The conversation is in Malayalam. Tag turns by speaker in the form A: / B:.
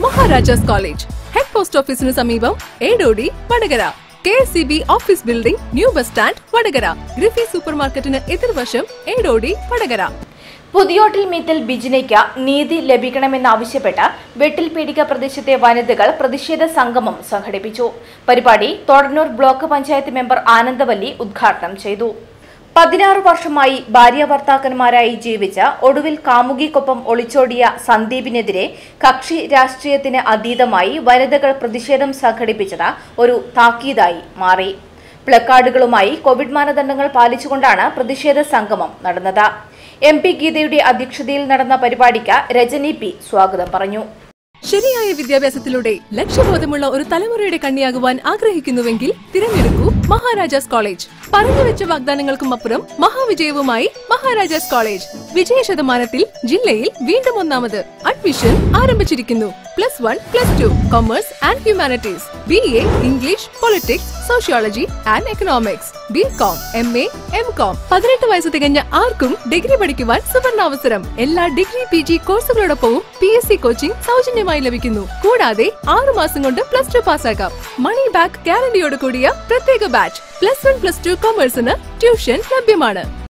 A: മഹാരാജാസ് കോളേജ് ഹെഡ് പോസ്റ്റ് ഓഫീസിന് സമീപം Edodi Vadakara K S C B office building new bus stand Vadakara ഗ്രിഫി സൂപ്പർ മാർക്കറ്റിന് എതിർവശം ഏടോടി വടകര
B: പുതിയോട്ടിൽ മീത്തൽ ബിജിനയ്ക്ക് നീതി ലഭിക്കണമെന്നാവശ്യപ്പെട്ട് വെട്ടിൽ പീഡിക പ്രദേശത്തെ വനിതകൾ പ്രതിഷേധ സംഗമം സംഘടിപ്പിച്ചു പരിപാടി തോടന്നൂർ ബ്ലോക്ക് പഞ്ചായത്ത് മെമ്പർ ആനന്ദവല്ലി ഉദ്ഘാടനം ചെയ്തു പതിനാറ് വർഷമായി ഭാര്യ ഭർത്താക്കന്മാരായി ജീവിച്ച ഒടുവിൽ കാമുകിക്കൊപ്പം ഒളിച്ചോടിയ സന്ദീപിനെതിരെ കക്ഷി രാഷ്ട്രീയത്തിന് അതീതമായി വനിതകൾ പ്രതിഷേധം സംഘടിപ്പിച്ചത് ഒരു താക്കീതായി മാറി പ്ലക്കാർഡുകളുമായി കോവിഡ് മാനദണ്ഡങ്ങൾ പാലിച്ചുകൊണ്ടാണ് പ്രതിഷേധ സംഗമം നടന്നത് എം പി ഗീതയുടെ അധ്യക്ഷതയിൽ നടന്ന പരിപാടിക്ക് രജനി പി സ്വാഗതം പറഞ്ഞു
A: ശരിയായ വിദ്യാഭ്യാസത്തിലൂടെ ലക്ഷ്യബോധമുള്ള ഒരു തലമുറയുടെ കണ്ണിയാകുവാൻ ആഗ്രഹിക്കുന്നുവെങ്കിൽ തിരഞ്ഞെടുക്കൂ മഹാരാജാസ് കോളേജ് പറഞ്ഞുവെച്ച വാഗ്ദാനങ്ങൾക്കും അപ്പുറം മഹാവിജയവുമായി മഹാരാജാസ് കോളേജ് വിജയ ശതമാനത്തിൽ ജില്ലയിൽ വീണ്ടും ഒന്നാമത് അഡ്മിഷൻ ആരംഭിച്ചിരിക്കുന്നു plus one plus two commerce and humanities B A English politics sociology and economics B com M A M com പതിനെട്ട് വയസ്സ് തികഞ്ഞ ആർക്കും ഡിഗ്രി പഠിക്കുവാൻ സുവർണാവസരം എല്ലാ ഡിഗ്രി പി ജി കോഴ്സുകളോടൊപ്പവും പി എസ് സി കോച്ചിംഗ് സൗജന്യമായി ലഭിക്കുന്നു കൂടാതെ ആറു മാസം കൊണ്ട് പ്ലസ് ടു പാസ്സാക്കാം മണി ബാക്ക് ഗ്യാരണ്ടിയോട് കൂടിയ പ്രത്യേക batch plus one plus two കൊമേഴ്സിന് ട്യൂഷൻ ലഭ്യമാണ്